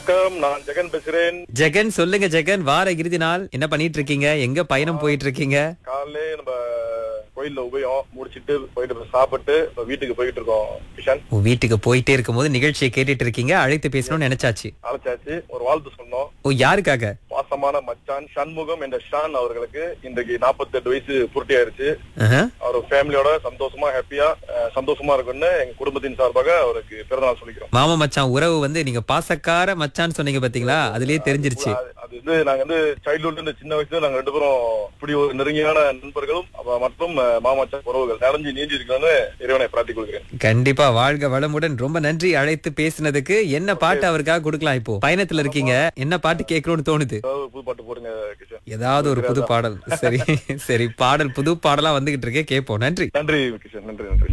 வணக்கம் நான் ஜெகன் பேசுறேன் ஜெகன் சொல்லுங்க ஜெகன் வார இறுதி நாள் என்ன பண்ணிட்டு இருக்கீங்க எங்க பயணம் போயிட்டு இருக்கீங்க காலையிலே நம்ம கோயில்ல உபயம் முடிச்சிட்டு போயிட்டு இப்ப சாப்பிட்டு இப்ப வீட்டுக்கு போயிட்டு இருக்கோம் கிஷன் உன் வீட்டுக்கு போயிட்டே இருக்கும்போது நிகழ்ச்சியை கேட்டுட்டு இருக்கீங்க அழைத்து பேசணும்னு நினைச்சாச்சு அழைச்சாச்சு ஒரு வாழ்த்து சொன்னோம் ஓ யாருக்காக பாசமான மச்சான் சண்முகம் என்ற ஷான் அவர்களுக்கு இன்றைக்கு 48 வயசு பூர்த்தி ஆயிருச்சு ஆஹா. அவர் ஃபேமிலியோட சந்தோஷமா ஹாப்பியா சந்தோஷமா இருக்குன்னு எங்க குடும்பத்தின் சார்பாக அவருக்கு பிறந்தநாள் சொல்லிக்கிறோம் மாமா மச்சான் உறவு வந்து நீங்க பாசக்கார மச்சான்னு சொன்னீங்க பாத்தீங்களா அதுலயே தெரிஞ்சிருச்சு அது- அது வந்து நாங்க வந்து சைல்ட்ஹுட்ல இருந்து சின்ன வயசுல நாங்க ரெண்டு பேரும் இப்படி ஒரு நெருங்கியான நண்பர்களும் அப்ப மற்றும் அஹ், மாமச்சான் உறவுகள் நிறைஞ்சு நீஞ்சி இருக்கணும்னு இறைவனை பிரார்த்திக் கொள்கிறேன் கண்டிப்பா வாழ்க வளமுடன் ரொம்ப நன்றி அழைத்து பேசினதுக்கு என்ன பாட்டு அவருக்காக கொடுக்கலாம் இப்போ பயணத்துல இருக்கீங்க என்ன பாட்டு கேட்கணும்னு தோணுது ஏதாவது புது பாட்டு போடுங்க கிஷன் ஏதாவது ஒரு புது பாடல் சரி சரி பாடல் புது பாடலா வந்துகிட்டு இருக்கே கேட்போம் நன்றி நன்றி கிஷன் நன்றி நன்றி